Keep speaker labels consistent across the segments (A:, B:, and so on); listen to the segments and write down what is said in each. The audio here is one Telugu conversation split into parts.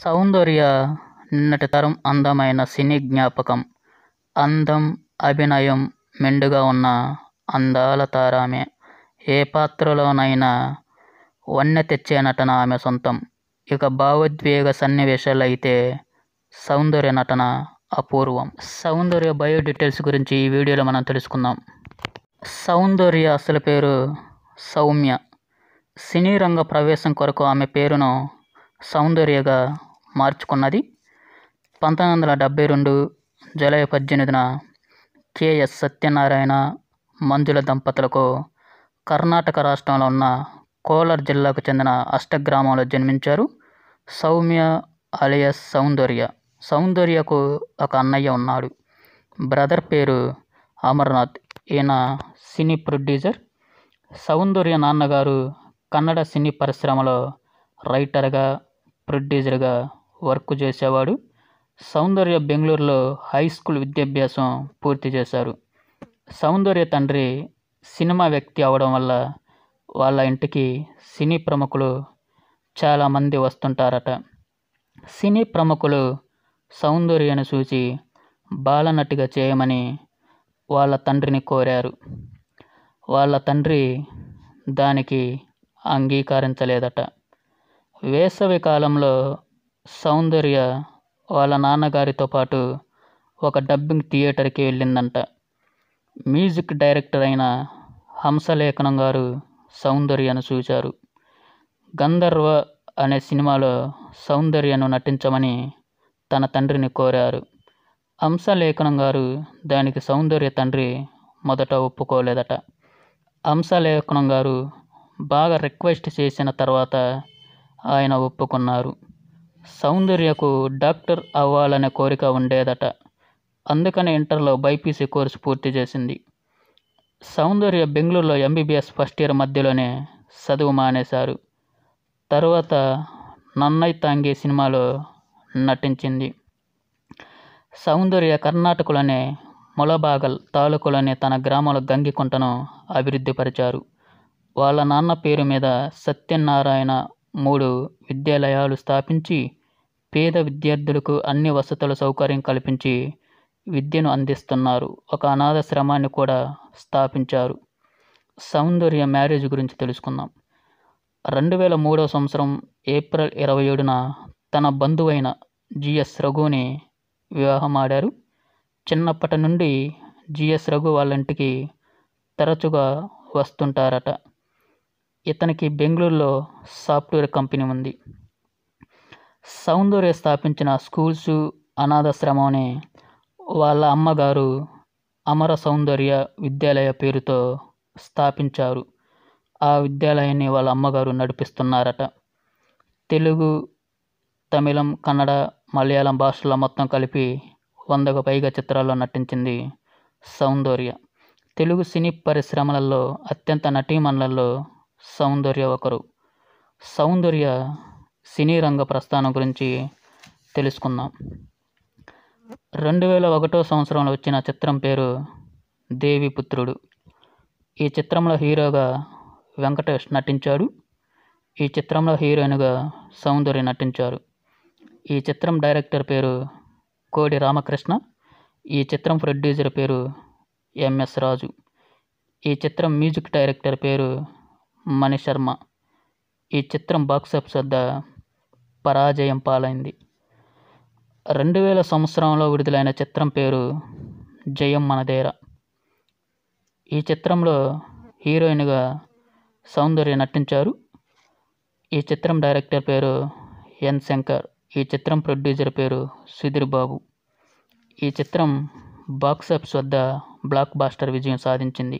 A: సౌందర్య నిన్నటి తరం అందమైన సినీ జ్ఞాపకం అందం అభినయం మెండుగా ఉన్న అందాల తార ఆమె ఏ పాత్రలోనైనా వన్నె తెచ్చే నటన ఆమె సొంతం ఇక భావోద్వేగ సన్నివేశాలు అయితే సౌందర్య నటన అపూర్వం సౌందర్య బయో డీటెయిల్స్ గురించి ఈ వీడియోలో మనం తెలుసుకుందాం సౌందర్య అసలు పేరు సౌమ్య సినీ రంగ ప్రవేశం కొరకు ఆమె పేరును సౌందర్యగా మార్చుకున్నది పంతొమ్మిది వందల డెబ్బై రెండు జూలై పద్దెనిమిదిన కెఎస్ సత్యనారాయణ మంజుల దంపతులకు కర్ణాటక రాష్ట్రంలో ఉన్న కోలార్ జిల్లాకు చెందిన అష్టగ్రామంలో జన్మించారు సౌమ్య అలియస్ సౌందర్య సౌందర్యకు ఒక అన్నయ్య ఉన్నాడు బ్రదర్ పేరు అమర్నాథ్ ఈయన సినీ ప్రొడ్యూసర్ సౌందర్య నాన్నగారు కన్నడ సినీ పరిశ్రమలో రైటర్గా ప్రొడ్యూసర్గా వర్క్ చేసేవాడు సౌందర్య బెంగళూరులో హై స్కూల్ విద్యాభ్యాసం పూర్తి చేశారు సౌందర్య తండ్రి సినిమా వ్యక్తి అవడం వల్ల వాళ్ళ ఇంటికి సినీ ప్రముఖులు చాలామంది వస్తుంటారట సినీ ప్రముఖులు సౌందర్యను చూసి బాలనటిగా చేయమని వాళ్ళ తండ్రిని కోరారు వాళ్ళ తండ్రి దానికి అంగీకరించలేదట వేసవి కాలంలో సౌందర్య వాళ్ళ నాన్నగారితో పాటు ఒక డబ్బింగ్ థియేటర్కి వెళ్ళిందంట మ్యూజిక్ డైరెక్టర్ అయిన హంసలేఖనం గారు సౌందర్యను చూశారు గంధర్వ అనే సినిమాలో సౌందర్యను నటించమని తన తండ్రిని కోరారు హంసలేఖనం గారు దానికి సౌందర్య తండ్రి మొదట ఒప్పుకోలేదట హంసలేఖనం గారు బాగా రిక్వెస్ట్ చేసిన తర్వాత ఆయన ఒప్పుకున్నారు సౌందర్యకు డాక్టర్ అవ్వాలనే కోరిక ఉండేదట అందుకని ఇంటర్లో బైపీసీ కోర్సు పూర్తి చేసింది సౌందర్య బెంగళూరులో ఎంబీబీఎస్ ఫస్ట్ ఇయర్ మధ్యలోనే చదువు మానేశారు తరువాత నన్నై తాంగే సినిమాలో నటించింది సౌందర్య కర్ణాటకలోనే ములబాగల్ తాలూకులోని తన గ్రామంలో గంగికుంటను అభివృద్ధిపరిచారు వాళ్ళ నాన్న పేరు మీద సత్యనారాయణ మూడు విద్యాలయాలు స్థాపించి పేద విద్యార్థులకు అన్ని వసతుల సౌకర్యం కల్పించి విద్యను అందిస్తున్నారు ఒక అనాథాశ్రమాన్ని కూడా స్థాపించారు సౌందర్య మ్యారేజ్ గురించి తెలుసుకుందాం రెండు వేల మూడవ సంవత్సరం ఏప్రిల్ ఇరవై ఏడున తన బంధువైన జిఎస్ రఘుని వివాహం ఆడారు చిన్నప్పటి నుండి జిఎస్ రఘు వాళ్ళ ఇంటికి తరచుగా వస్తుంటారట ఇతనికి బెంగళూరులో సాఫ్ట్వేర్ కంపెనీ ఉంది సౌందర్య స్థాపించిన స్కూల్స్ అనాథాశ్రమంని వాళ్ళ అమ్మగారు అమర సౌందర్య విద్యాలయ పేరుతో స్థాపించారు ఆ విద్యాలయాన్ని వాళ్ళ అమ్మగారు నడిపిస్తున్నారట తెలుగు తమిళం కన్నడ మలయాళం భాషల్లో మొత్తం కలిపి వందకు పైగా చిత్రాల్లో నటించింది సౌందర్య తెలుగు సినీ పరిశ్రమలలో అత్యంత నటీమణులలో సౌందర్య ఒకరు సౌందర్య సినీ రంగ ప్రస్థానం గురించి తెలుసుకుందాం రెండు వేల ఒకటో సంవత్సరంలో వచ్చిన చిత్రం పేరు దేవిపుత్రుడు ఈ చిత్రంలో హీరోగా వెంకటేష్ నటించాడు ఈ చిత్రంలో హీరోయిన్గా సౌందర్య నటించారు ఈ చిత్రం డైరెక్టర్ పేరు కోడి రామకృష్ణ ఈ చిత్రం ప్రొడ్యూసర్ పేరు ఎంఎస్ రాజు ఈ చిత్రం మ్యూజిక్ డైరెక్టర్ పేరు మణిశర్మ ఈ చిత్రం బాక్సాఫీస్ వద్ద పరాజయం పాలైంది రెండు వేల సంవత్సరంలో విడుదలైన చిత్రం పేరు జయం మనదేర ఈ చిత్రంలో హీరోయిన్గా సౌందర్య నటించారు ఈ చిత్రం డైరెక్టర్ పేరు ఎన్ శంకర్ ఈ చిత్రం ప్రొడ్యూసర్ పేరు సుధీర్ బాబు ఈ చిత్రం బాక్సాఫీస్ వద్ద బ్లాక్ బాస్టర్ విజయం సాధించింది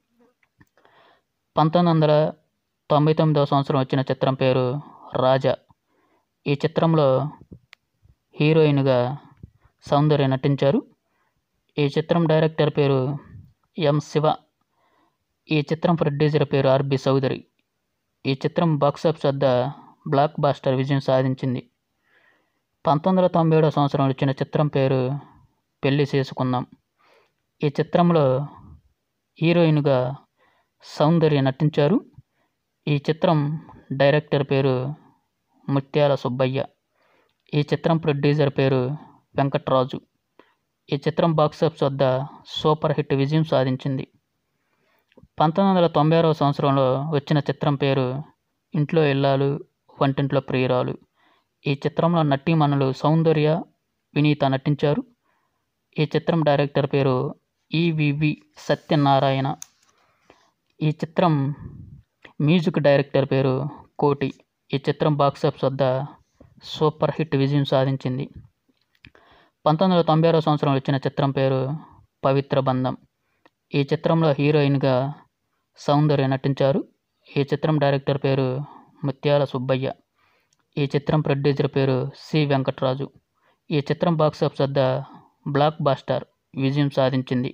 A: పంతొమ్మిది వందల తొంభై తొమ్మిదవ సంవత్సరం వచ్చిన చిత్రం పేరు రాజా ఈ చిత్రంలో హీరోయిన్గా సౌందర్య నటించారు ఈ చిత్రం డైరెక్టర్ పేరు ఎం శివ ఈ చిత్రం ప్రొడ్యూసర్ పేరు ఆర్బి చౌదరి ఈ చిత్రం బాక్సాఫీస్ వద్ద బ్లాక్ బాస్టర్ విజయం సాధించింది పంతొమ్మిది వందల తొంభై ఏడవ సంవత్సరం వచ్చిన చిత్రం పేరు పెళ్లి చేసుకుందాం ఈ చిత్రంలో హీరోయిన్గా సౌందర్య నటించారు ఈ చిత్రం డైరెక్టర్ పేరు ముత్యాల సుబ్బయ్య ఈ చిత్రం ప్రొడ్యూసర్ పేరు వెంకట్రాజు ఈ చిత్రం బాక్సాఫీస్ వద్ద సూపర్ హిట్ విజయం సాధించింది పంతొమ్మిది వందల తొంభై ఆరవ సంవత్సరంలో వచ్చిన చిత్రం పేరు ఇంట్లో ఇల్లాలు వంటింట్లో ప్రియురాలు ఈ చిత్రంలో నటీమణులు సౌందర్య వినీత నటించారు ఈ చిత్రం డైరెక్టర్ పేరు ఈవివి సత్యనారాయణ ఈ చిత్రం మ్యూజిక్ డైరెక్టర్ పేరు కోటి ఈ చిత్రం బాక్సాఫీస్ వద్ద సూపర్ హిట్ విజయం సాధించింది పంతొమ్మిది వందల తొంభై ఆరో సంవత్సరంలో వచ్చిన చిత్రం పేరు పవిత్ర బంధం ఈ చిత్రంలో హీరోయిన్గా సౌందర్య నటించారు ఈ చిత్రం డైరెక్టర్ పేరు ముత్యాల సుబ్బయ్య ఈ చిత్రం ప్రొడ్యూసర్ పేరు సి వెంకట్రాజు ఈ చిత్రం బాక్సాఫీస్ వద్ద బ్లాక్ బాస్టర్ విజయం సాధించింది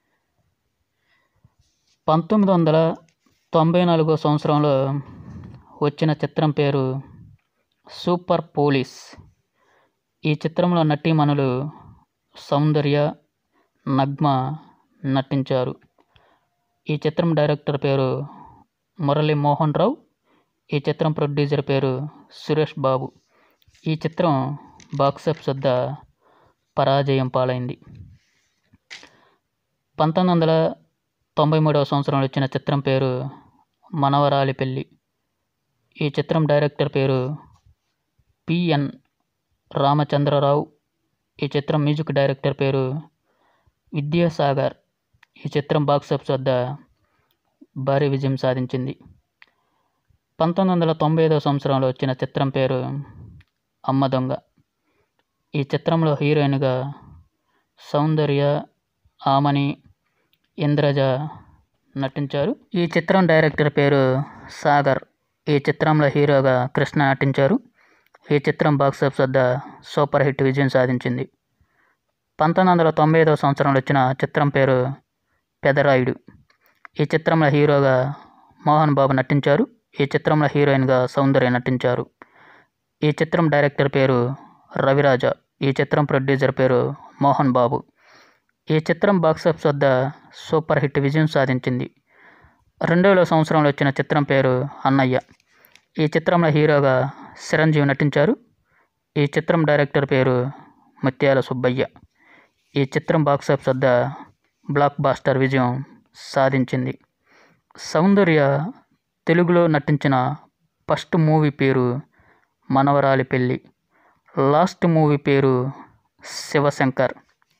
A: పంతొమ్మిది వందల తొంభై నాలుగో సంవత్సరంలో వచ్చిన చిత్రం పేరు సూపర్ పోలీస్ ఈ చిత్రంలో నటీమణులు సౌందర్య నగ్మ నటించారు ఈ చిత్రం డైరెక్టర్ పేరు మురళీ మోహన్ రావు ఈ చిత్రం ప్రొడ్యూసర్ పేరు సురేష్ బాబు ఈ చిత్రం బాక్సాఫీస్ వద్ద పరాజయం పాలైంది పంతొమ్మిది వందల తొంభై మూడవ సంవత్సరంలో వచ్చిన చిత్రం పేరు మనవరాలి పెళ్ళి ఈ చిత్రం డైరెక్టర్ పేరు పిఎన్ రామచంద్రరావు ఈ చిత్రం మ్యూజిక్ డైరెక్టర్ పేరు విద్యాసాగర్ ఈ చిత్రం బాక్సాఫీస్ వద్ద భారీ విజయం సాధించింది పంతొమ్మిది వందల తొంభై ఐదవ సంవత్సరంలో వచ్చిన చిత్రం పేరు అమ్మ దొంగ ఈ చిత్రంలో హీరోయిన్గా సౌందర్య ఆమని ఇంద్రజ నటించారు ఈ చిత్రం డైరెక్టర్ పేరు సాగర్ ఈ చిత్రంలో హీరోగా కృష్ణ నటించారు ఈ చిత్రం బాక్సాఫీస్ వద్ద సూపర్ హిట్ విజయం సాధించింది పంతొమ్మిది వందల తొంభై ఐదవ సంవత్సరంలో వచ్చిన చిత్రం పేరు పెదరాయుడు ఈ చిత్రంలో హీరోగా మోహన్ బాబు నటించారు ఈ చిత్రంలో హీరోయిన్గా సౌందర్య నటించారు ఈ చిత్రం డైరెక్టర్ పేరు రవిరాజ ఈ చిత్రం ప్రొడ్యూసర్ పేరు మోహన్ బాబు ఈ చిత్రం బాక్సాఫీస్ వద్ద సూపర్ హిట్ విజయం సాధించింది రెండు వేల సంవత్సరంలో వచ్చిన చిత్రం పేరు అన్నయ్య ఈ చిత్రంలో హీరోగా చిరంజీవి నటించారు ఈ చిత్రం డైరెక్టర్ పేరు ముత్యాల సుబ్బయ్య ఈ చిత్రం బాక్సాఫీస్ వద్ద బ్లాక్ బాస్టర్ విజయం సాధించింది సౌందర్య తెలుగులో నటించిన ఫస్ట్ మూవీ పేరు మనవరాలి పెళ్ళి లాస్ట్ మూవీ పేరు శివశంకర్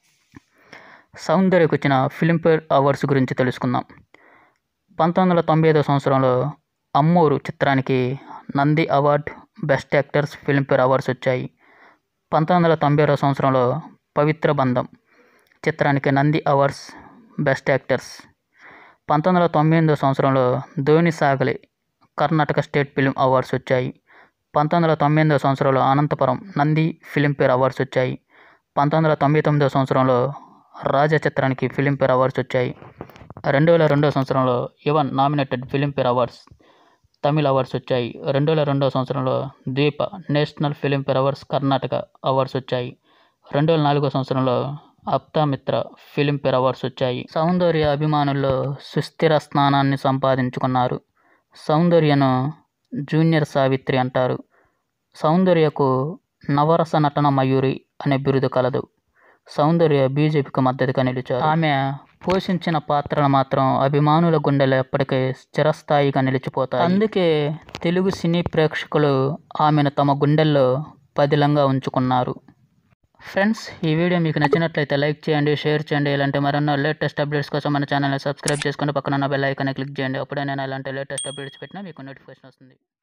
A: సౌందర్యకు వచ్చిన ఫిలింఫేర్ అవార్డ్స్ గురించి తెలుసుకుందాం పంతొమ్మిది వందల తొంభై ఐదో సంవత్సరంలో అమ్మూరు చిత్రానికి Nandi award best actors Filmfare awards వచ్చాయి పంతొమ్మిది వందల తొంభై ఆరో సంవత్సరంలో పవిత్ర బంధం చిత్రానికి నంది అవార్డ్స్ బెస్ట్ యాక్టర్స్ పంతొమ్మిది వందల తొంభై ఎనిమిదో సంవత్సరంలో ధోని సాగలే కర్ణాటక స్టేట్ ఫిలిం అవార్డ్స్ వచ్చాయి పంతొమ్మిది వందల తొంభై ఎనిమిదో సంవత్సరంలో అనంతపురం నంది ఫిలింఫేర్ అవార్డ్స్ వచ్చాయి పంతొమ్మిది వందల తొంభై తొమ్మిదో సంవత్సరంలో రాజా చిత్రానికి ఫిలింఫేర్ అవార్డ్స్ వచ్చాయి రెండు వేల రెండో సంవత్సరంలో యువన్ nominated Filmfare awards Tamil awards వచ్చాయి రెండు వేల రెండో సంవత్సరంలో ద్వీప national Filmfare awards Karnataka awards వచ్చాయి రెండు వేల నాలుగో సంవత్సరంలో అప్తామిత్ర ఫిలింఫేర్ అవార్డ్స్ వచ్చాయి సౌందర్య అభిమానుల్లో సుస్థిర స్థానాన్ని సంపాదించుకున్నారు సౌందర్యను జూనియర్ సావిత్రి అంటారు సౌందర్యకు నవరస నటన మయూరి అనే బిరుదు కలదు సౌందర్య బీజేపీకి మద్దతుగా నిలిచారు ఆమె పోషించిన పాత్రలు మాత్రం అభిమానుల గుండెలో ఎప్పటికీ చిరస్థాయిగా నిలిచిపోతాయి అందుకే తెలుగు సినీ ప్రేక్షకులు ఆమెను తమ గుండెల్లో పదిలంగా ఉంచుకున్నారు ఫ్రెండ్స్ ఈ వీడియో మీకు నచ్చినట్లయితే లైక్ చేయండి షేర్ చేయండి ఇలాంటి మరెన్నో లేటెస్ట్ అప్డేట్స్ కోసం మన ఛానల్ని సబ్స్క్రైబ్ చేసుకుని పక్కన ఉన్న బెల్ ఐకాన్ని క్లిక్ చేయండి అప్పుడే నేను ఇలాంటి లేటెస్ట్ అప్డేట్స్ పెట్టినా మీకు నోటిఫికేషన్ వస్తుంది